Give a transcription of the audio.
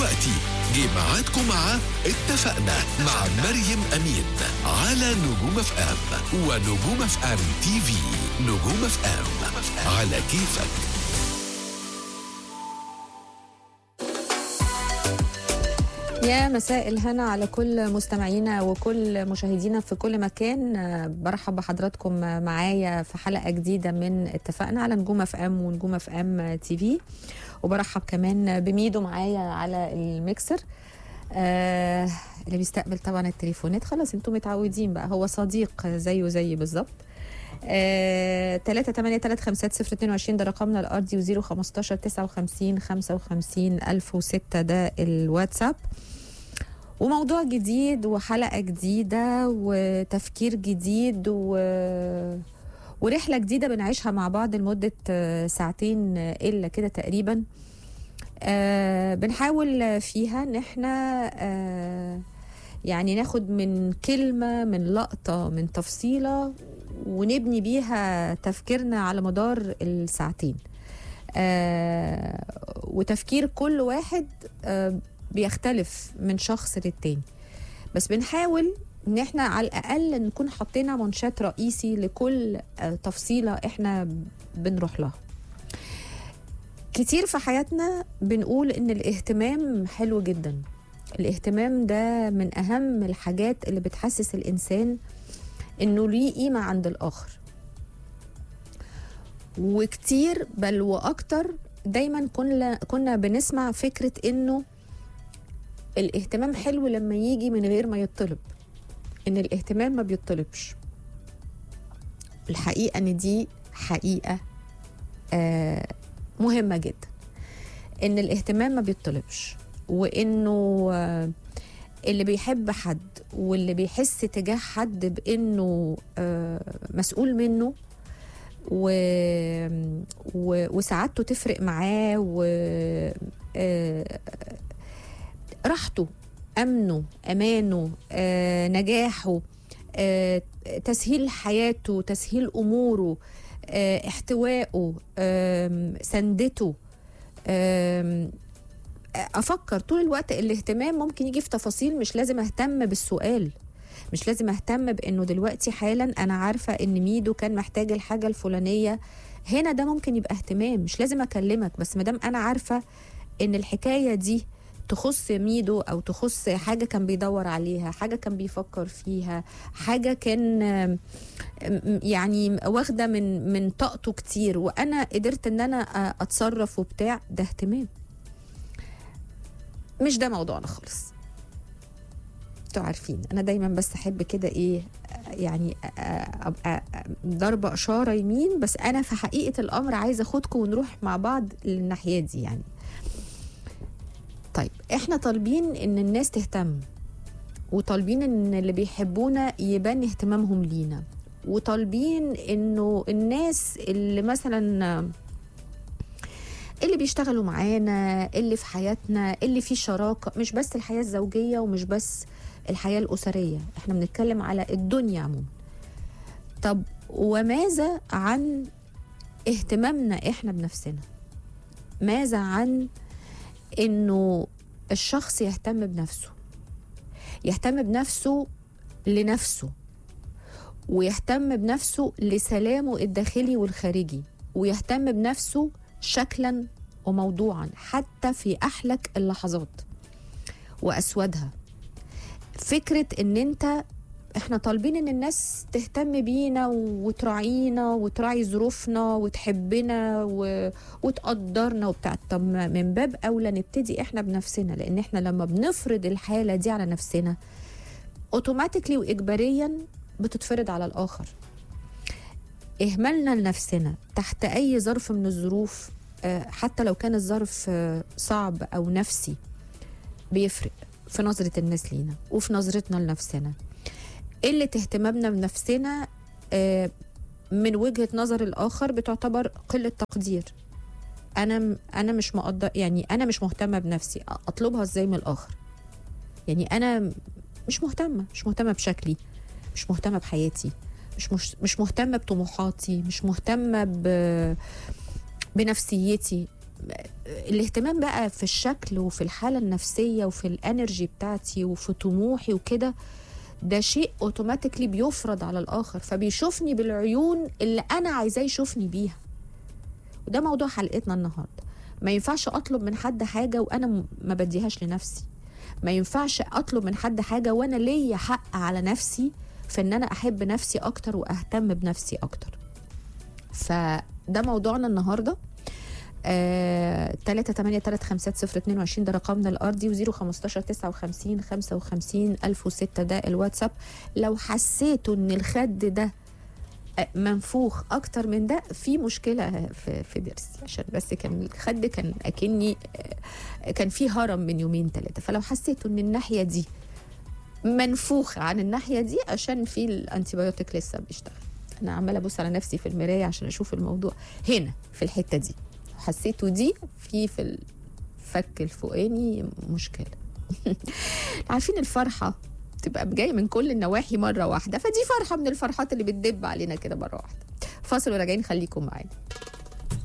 دلوقتي جه ميعادكم مع اتفقنا مع مريم أمين على نجوم اف ام ونجوم اف ام تي في نجوم اف ام على كيفك يا مساء الهنا على كل مستمعينا وكل مشاهدينا في كل مكان آه، برحب بحضراتكم معايا في حلقه جديده من اتفقنا على نجوم اف ام ونجوم اف ام تي في وبرحب كمان بميدو معايا على الميكسر آه اللي بيستقبل طبعا التليفونات خلاص انتم متعودين بقى هو صديق زيه زيي بالظبط آه، تلاتة تمانية تلات خمسات صفر اتنين وعشرين ده رقمنا الأرضي وزيرو خمستاشر تسعة وخمسين خمسة وخمسين ألف وستة ده الواتساب وموضوع جديد وحلقة جديدة وتفكير جديد و... ورحلة جديدة بنعيشها مع بعض لمدة آه، ساعتين آه، إلا كده تقريبا آه بنحاول فيها ان احنا آه يعني ناخد من كلمة من لقطة من تفصيلة ونبني بيها تفكيرنا على مدار الساعتين آه وتفكير كل واحد آه بيختلف من شخص للتاني بس بنحاول ان احنا على الاقل نكون حطينا منشات رئيسي لكل آه تفصيلة احنا بنروح لها كتير في حياتنا بنقول ان الاهتمام حلو جدا الاهتمام ده من اهم الحاجات اللي بتحسس الانسان انه ليه قيمه عند الاخر وكتير بل واكتر دايما كنا كنا بنسمع فكره انه الاهتمام حلو لما يجي من غير ما يطلب ان الاهتمام ما بيطلبش الحقيقه ان دي حقيقه آه مهمه جدا ان الاهتمام ما بيطلبش وانه آه اللي بيحب حد واللي بيحس تجاه حد بانه آه مسؤول منه و... و... وسعادته تفرق معاه و آه راحته امنه امانه آه نجاحه آه تسهيل حياته تسهيل اموره آه احتوائه آه سندته آه افكر طول الوقت الاهتمام ممكن يجي في تفاصيل مش لازم اهتم بالسؤال مش لازم اهتم بانه دلوقتي حالا انا عارفه ان ميدو كان محتاج الحاجه الفلانيه هنا ده ممكن يبقى اهتمام مش لازم اكلمك بس مادام انا عارفه ان الحكايه دي تخص ميدو او تخص حاجه كان بيدور عليها حاجه كان بيفكر فيها حاجه كان يعني واخده من من طاقته كتير وانا قدرت ان انا اتصرف وبتاع ده اهتمام مش ده موضوعنا خالص انتوا عارفين انا دايما بس احب كده ايه يعني ابقى ضربه اشاره يمين بس انا في حقيقه الامر عايزه اخدكم ونروح مع بعض للناحيه دي يعني طيب احنا طالبين ان الناس تهتم وطالبين ان اللي بيحبونا يبان اهتمامهم لينا وطالبين انه الناس اللي مثلا اللي بيشتغلوا معانا اللي في حياتنا اللي في شراكة مش بس الحياة الزوجية ومش بس الحياة الأسرية احنا بنتكلم على الدنيا عموما طب وماذا عن اهتمامنا احنا بنفسنا ماذا عن انه الشخص يهتم بنفسه يهتم بنفسه لنفسه ويهتم بنفسه لسلامه الداخلي والخارجي ويهتم بنفسه شكلا وموضوعا حتى في احلك اللحظات واسودها فكره ان انت احنا طالبين ان الناس تهتم بينا وتراعينا وتراعي ظروفنا وتحبنا و... وتقدرنا وبتاع طب من باب اولى نبتدي احنا بنفسنا لان احنا لما بنفرض الحاله دي على نفسنا اوتوماتيكلي واجباريا بتتفرض على الاخر اهمالنا لنفسنا تحت اي ظرف من الظروف حتى لو كان الظرف صعب او نفسي بيفرق في نظره الناس لينا وفي نظرتنا لنفسنا قله اهتمامنا بنفسنا من وجهه نظر الاخر بتعتبر قله تقدير انا انا مش مقدر يعني انا مش مهتمه بنفسي اطلبها ازاي من الاخر يعني انا مش مهتمه مش مهتمه بشكلي مش مهتمه بحياتي مش مش, مش مهتمه بطموحاتي مش مهتمه ب بنفسيتي الاهتمام بقى في الشكل وفي الحاله النفسيه وفي الانرجي بتاعتي وفي طموحي وكده ده شيء اوتوماتيكلي بيفرض على الاخر فبيشوفني بالعيون اللي انا عايزاه يشوفني بيها وده موضوع حلقتنا النهارده ما ينفعش اطلب من حد حاجه وانا م- ما بديهاش لنفسي ما ينفعش اطلب من حد حاجه وانا ليا حق على نفسي في ان انا احب نفسي اكتر واهتم بنفسي اكتر فده موضوعنا النهارده تلاتة تمانية تلات خمسات صفر اتنين وعشرين ده رقمنا الأرضي وزيرو خمستاشر تسعة وخمسين خمسة وخمسين ألف وستة ده الواتساب لو حسيتوا إن الخد ده آه، منفوخ أكتر من ده في مشكلة في في ضرسي عشان بس كان الخد كان أكني آه، كان في هرم من يومين ثلاثة فلو حسيتوا إن الناحية دي منفوخة عن الناحية دي عشان في الأنتيبيوتيك لسه بيشتغل أنا عمالة أبص على نفسي في المراية عشان أشوف الموضوع هنا في الحتة دي حسيتوا دي في في الفك الفوقاني مشكله عارفين الفرحه تبقى جايه من كل النواحي مره واحده فدي فرحه من الفرحات اللي بتدب علينا كده مره واحده فاصل وراجعين خليكم معانا